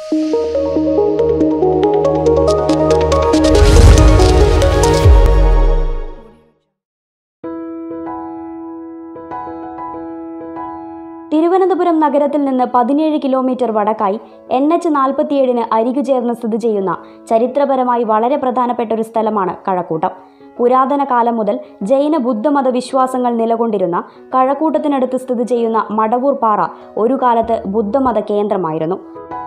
തിരുവനന്തപുരം നഗരത്തിൽ നിന്ന് പതിനേഴ് കിലോമീറ്റർ വടക്കായി എൻ എച്ച് നാൽപ്പത്തിയേഴിന് അരികു ചേർന്ന് സ്ഥിതി ചെയ്യുന്ന ചരിത്രപരമായി വളരെ പ്രധാനപ്പെട്ട ഒരു സ്ഥലമാണ് കഴക്കൂട്ടം പുരാതന കാലം മുതൽ ജൈന ബുദ്ധമത വിശ്വാസങ്ങൾ നിലകൊണ്ടിരുന്ന കഴക്കൂട്ടത്തിനടുത്ത് സ്ഥിതി ചെയ്യുന്ന മടവൂർ പാറ ഒരു കാലത്ത് ബുദ്ധമത കേന്ദ്രമായിരുന്നു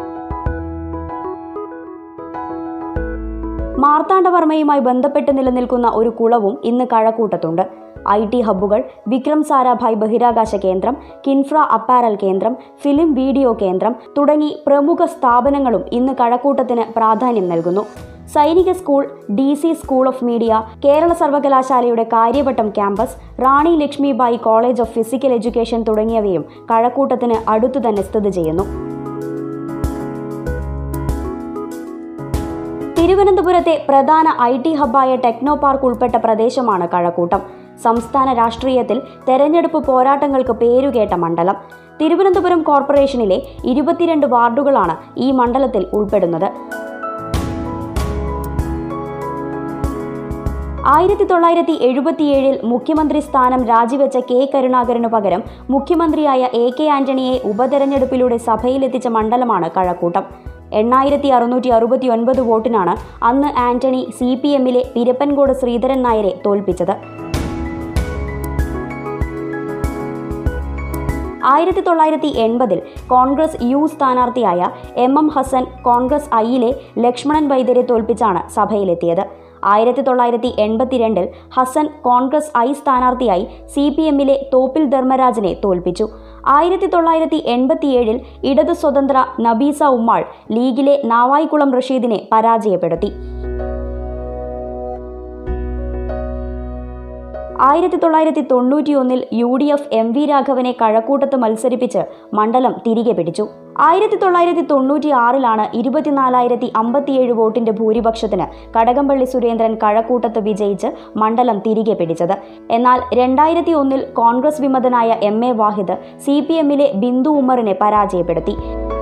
മാർത്താണ്ഡവർമ്മയുമായി ബന്ധപ്പെട്ട് നിലനിൽക്കുന്ന ഒരു കുളവും ഇന്ന് കഴക്കൂട്ടത്തുണ്ട് ഐ ടി ഹബ്ബുകൾ വിക്രം സാരാഭായ് ബഹിരാകാശ കേന്ദ്രം കിൻഫ്ര അപ്പാരൽ കേന്ദ്രം ഫിലിം വീഡിയോ കേന്ദ്രം തുടങ്ങി പ്രമുഖ സ്ഥാപനങ്ങളും ഇന്ന് കഴക്കൂട്ടത്തിന് പ്രാധാന്യം നൽകുന്നു സൈനിക school D C school of media Kerala സർവകലാശാലയുടെ Kariavattom campus Rani Lakshmibai college of physical education തുടങ്ങിയവയും കഴക്കൂട്ടത്തിന് അടുത്തു തന്നെ സ്ഥിതി ചെയ്യുന്നു തിരുവനന്തപുരത്തെ പ്രധാന ഐ ടി ഹബ്ബായ ടെക്നോ പാർക്ക് ഉൾപ്പെട്ട പ്രദേശമാണ് കഴക്കൂട്ടം സംസ്ഥാന രാഷ്ട്രീയത്തിൽ തെരഞ്ഞെടുപ്പ് പോരാട്ടങ്ങൾക്ക് പേരുകേട്ട മണ്ഡലം തിരുവനന്തപുരം കോർപ്പറേഷനിലെ ഇരുപത്തിരണ്ട് വാർഡുകളാണ് ഈ മണ്ഡലത്തിൽ ഉൾപ്പെടുന്നത് ആയിരത്തി തൊള്ളായിരത്തി എഴുപത്തിയേഴിൽ മുഖ്യമന്ത്രി സ്ഥാനം രാജിവെച്ച കെ കരുണാകരനു പകരം മുഖ്യമന്ത്രിയായ എ കെ ആന്റണിയെ ഉപതെരഞ്ഞെടുപ്പിലൂടെ സഭയിലെത്തിച്ച മണ്ഡലമാണ് കഴക്കൂട്ടം എണ്ണായിരത്തി അറുന്നൂറ്റി അറുപത്തി ഒൻപത് വോട്ടിനാണ് അന്ന് ആന്റണി സി പി എമ്മിലെ പിരപ്പൻകോട് ശ്രീധരൻ നായരെ തോൽപ്പിച്ചത് ആയിരത്തി തൊള്ളായിരത്തി എൺപതിൽ കോൺഗ്രസ് യു സ്ഥാനാർത്ഥിയായ എം എം ഹസൻ കോൺഗ്രസ് ഐയിലെ ലക്ഷ്മണൻ വൈദ്യരെ തോൽപ്പിച്ചാണ് സഭയിലെത്തിയത് ആയിരത്തി തൊള്ളായിരത്തി എൺപത്തിരണ്ടിൽ ഹസൻ കോൺഗ്രസ് ഐ സ്ഥാനാർത്ഥിയായി സി പി എമ്മിലെ തോപ്പിൽ ധർമ്മരാജനെ തോൽപ്പിച്ചു ആയിരത്തി തൊള്ളായിരത്തി എൺപത്തിയേഴിൽ ഇടതു സ്വതന്ത്ര നബീസ ഉമ്മാൾ ലീഗിലെ നാവായിക്കുളം റഷീദിനെ പരാജയപ്പെടുത്തി ആയിരത്തി തൊള്ളായിരത്തി തൊണ്ണൂറ്റിയൊന്നിൽ U D F M V രാഘവനെ കഴക്കൂട്ടത്ത് മത്സരിപ്പിച്ച് മണ്ഡലം തിരികെ പിടിച്ചു ആയിരത്തി തൊള്ളായിരത്തി തൊണ്ണൂറ്റി ആറിലാണ് ഇരുപത്തിനാലായിരത്തി അമ്പത്തിയേഴ് വോട്ടിന്റെ ഭൂരിപക്ഷത്തിന് കടകംപള്ളി സുരേന്ദ്രൻ കഴക്കൂട്ടത്ത് വിജയിച്ച് മണ്ഡലം തിരികെ പിടിച്ചത് എന്നാൽ രണ്ടായിരത്തി ഒന്നിൽ കോൺഗ്രസ് വിമതനായ M A Wahid C P എമ്മിലെ ബിന്ദു ഉമ്മറിനെ പരാജയപ്പെടുത്തി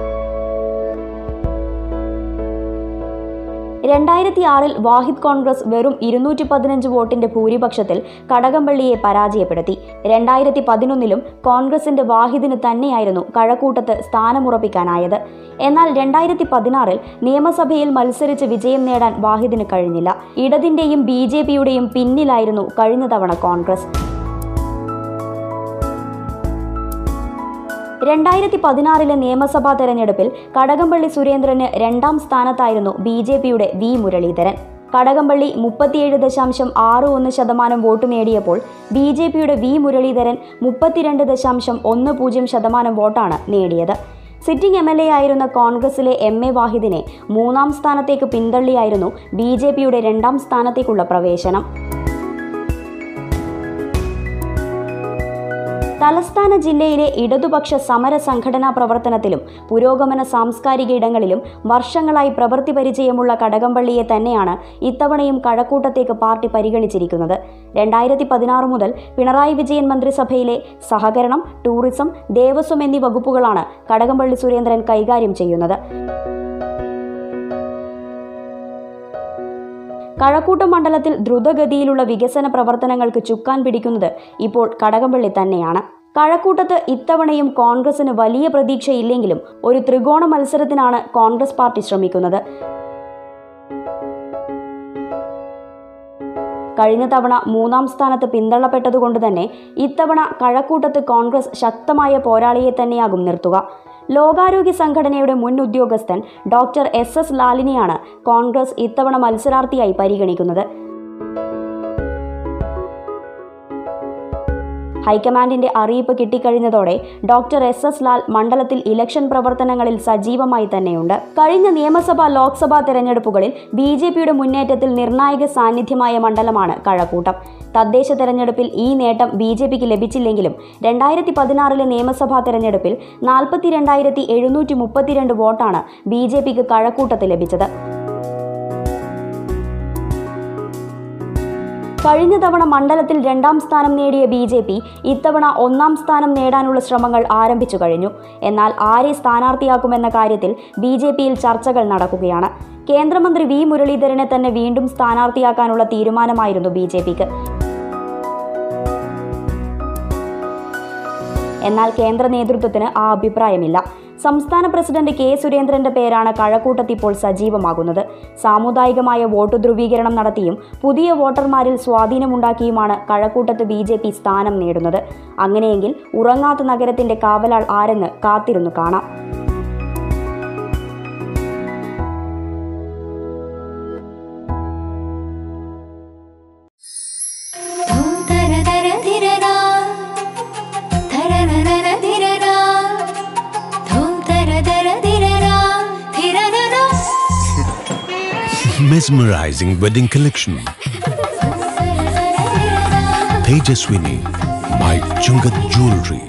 രണ്ടായിരത്തി ആറിൽ വാഹിദ് കോൺഗ്രസ് വെറും ഇരുന്നൂറ്റി പതിനഞ്ച് വോട്ടിന്റെ ഭൂരിപക്ഷത്തിൽ കടകംപള്ളിയെ പരാജയപ്പെടുത്തി രണ്ടായിരത്തി പതിനൊന്നിലും കോൺഗ്രസിന്റെ വാഹിദിന് തന്നെയായിരുന്നു കഴക്കൂട്ടത്ത് സ്ഥാനമുറപ്പിക്കാനായത് എന്നാൽ രണ്ടായിരത്തി പതിനാറിൽ നിയമസഭയിൽ മത്സരിച്ച് വിജയം നേടാൻ വാഹിദിന് കഴിഞ്ഞില്ല ഇടതിന്റെയും ബി ജെ പിയുടെയും പിന്നിലായിരുന്നു കഴിഞ്ഞ തവണ കോൺഗ്രസ് രണ്ടായിരത്തി പതിനാറിലെ നിയമസഭാ തെരഞ്ഞെടുപ്പിൽ കടകംപള്ളി സുരേന്ദ്രന് രണ്ടാം സ്ഥാനത്തായിരുന്നു ബി ജെ പിയുടെ വി മുരളീധരൻ കടകംപള്ളി മുപ്പത്തിയേഴ് ദശാംശം ആറ് ഒന്ന് ശതമാനം വോട്ട് നേടിയപ്പോൾ ബി ജെ പിയുടെ വി മുരളീധരൻ മുപ്പത്തിരണ്ട് ദശാംശം ഒന്ന് പൂജ്യം ശതമാനം വോട്ടാണ് നേടിയത് സിറ്റിംഗ് എം എൽ എ ആയിരുന്ന കോൺഗ്രസിലെ എം എ വാഹിദിനെ മൂന്നാം സ്ഥാനത്തേക്ക് പിന്തള്ളിയായിരുന്നു ബി ജെ പിയുടെ രണ്ടാം സ്ഥാനത്തേക്കുള്ള പ്രവേശനം തലസ്ഥാന ജില്ലയിലെ ഇടതുപക്ഷ സമര സംഘടനാ പ്രവർത്തനത്തിലും പുരോഗമന സാംസ്കാരിക ഇടങ്ങളിലും വർഷങ്ങളായി പ്രവൃത്തി പരിചയമുള്ള കടകംപള്ളിയെ തന്നെയാണ് ഇത്തവണയും കഴക്കൂട്ടത്തേക്ക് പാർട്ടി പരിഗണിച്ചിരിക്കുന്നത് രണ്ടായിരത്തി പതിനാറ് മുതൽ പിണറായി വിജയൻ മന്ത്രിസഭയിലെ സഹകരണം ടൂറിസം ദേവസ്വം എന്നീ വകുപ്പുകളാണ് കടകംപള്ളി സുരേന്ദ്രൻ കൈകാര്യം ചെയ്യുന്നത് കഴക്കൂട്ടം മണ്ഡലത്തിൽ ദ്രുതഗതിയിലുള്ള വികസന പ്രവർത്തനങ്ങൾക്ക് ചുക്കാൻ പിടിക്കുന്നത് ഇപ്പോൾ കടകംപള്ളി തന്നെയാണ് കഴക്കൂട്ടത്ത് ഇത്തവണയും കോൺഗ്രസിന് വലിയ പ്രതീക്ഷയില്ലെങ്കിലും ഒരു ത്രികോണ മത്സരത്തിനാണ് കോൺഗ്രസ് പാർട്ടി ശ്രമിക്കുന്നത് കഴിഞ്ഞ തവണ മൂന്നാം സ്ഥാനത്ത് പിന്തള്ളപ്പെട്ടതുകൊണ്ട് തന്നെ ഇത്തവണ കഴക്കൂട്ടത്ത് കോൺഗ്രസ് ശക്തമായ പോരാളിയെ തന്നെയാകും നിർത്തുക ലോകാരോഗ്യ സംഘടനയുടെ മുൻ ഉദ്യോഗസ്ഥൻ ഡോക്ടർ എസ് എസ് ലാലിനെയാണ് കോൺഗ്രസ് ഇത്തവണ മത്സരാർത്ഥിയായി പരിഗണിക്കുന്നത് ഹൈക്കമാൻഡിന്റെ അറിയിപ്പ് കിട്ടിക്കഴിഞ്ഞതോടെ ഡോക്ടർ എസ് എസ് ലാൽ മണ്ഡലത്തിൽ ഇലക്ഷൻ പ്രവർത്തനങ്ങളിൽ സജീവമായി തന്നെയുണ്ട് കഴിഞ്ഞ നിയമസഭാ ലോക്സഭാ തെരഞ്ഞെടുപ്പുകളിൽ ബി ജെ പിയുടെ മുന്നേറ്റത്തിൽ നിർണായക സാന്നിധ്യമായ മണ്ഡലമാണ് കഴക്കൂട്ടം തദ്ദേശ തെരഞ്ഞെടുപ്പിൽ ഈ നേട്ടം ബി ജെ പിക്ക് ലഭിച്ചില്ലെങ്കിലും രണ്ടായിരത്തി പതിനാറിലെ നിയമസഭാ തെരഞ്ഞെടുപ്പിൽ നാൽപ്പത്തി രണ്ടായിരത്തി എഴുന്നൂറ്റി മുപ്പത്തിരണ്ട് വോട്ടാണ് ബി ജെ പിക്ക് കഴക്കൂട്ടത്ത് ലഭിച്ചത് കഴിഞ്ഞ തവണ മണ്ഡലത്തിൽ രണ്ടാം സ്ഥാനം നേടിയ ബി ജെ പി ഇത്തവണ ഒന്നാം സ്ഥാനം നേടാനുള്ള ശ്രമങ്ങൾ ആരംഭിച്ചു കഴിഞ്ഞു എന്നാൽ ആരെ സ്ഥാനാർത്ഥിയാക്കുമെന്ന കാര്യത്തിൽ ബി ജെ പിയിൽ ചർച്ചകൾ നടക്കുകയാണ് കേന്ദ്രമന്ത്രി വി മുരളീധരനെ തന്നെ വീണ്ടും സ്ഥാനാർത്ഥിയാക്കാനുള്ള തീരുമാനമായിരുന്നു ബി ജെ പിക്ക് എന്നാൽ കേന്ദ്ര നേതൃത്വത്തിന് ആ അഭിപ്രായമില്ല സംസ്ഥാന പ്രസിഡന്റ് കെ സുരേന്ദ്രന്റെ പേരാണ് കഴക്കൂട്ടത്ത് ഇപ്പോൾ സജീവമാകുന്നത് സാമുദായികമായ വോട്ട് ധ്രുവീകരണം നടത്തിയും പുതിയ വോട്ടർമാരിൽ സ്വാധീനമുണ്ടാക്കിയുമാണ് കഴക്കൂട്ടത്ത് ബി ജെ പി സ്ഥാനം നേടുന്നത് അങ്ങനെയെങ്കിൽ ഉറങ്ങാത്ത നഗരത്തിന്റെ കാവലാൾ ആരെന്ന് കാത്തിരുന്നു കാണാം ധൂം തര തര ധിരരാ. ധരരരര ധിരരാ. ധൂം തര തര ധിരരാ. ധിരരരാ. Mesmerizing wedding collection. തരതര ധിരരാ. Tejaswini by Chungat Jewelry.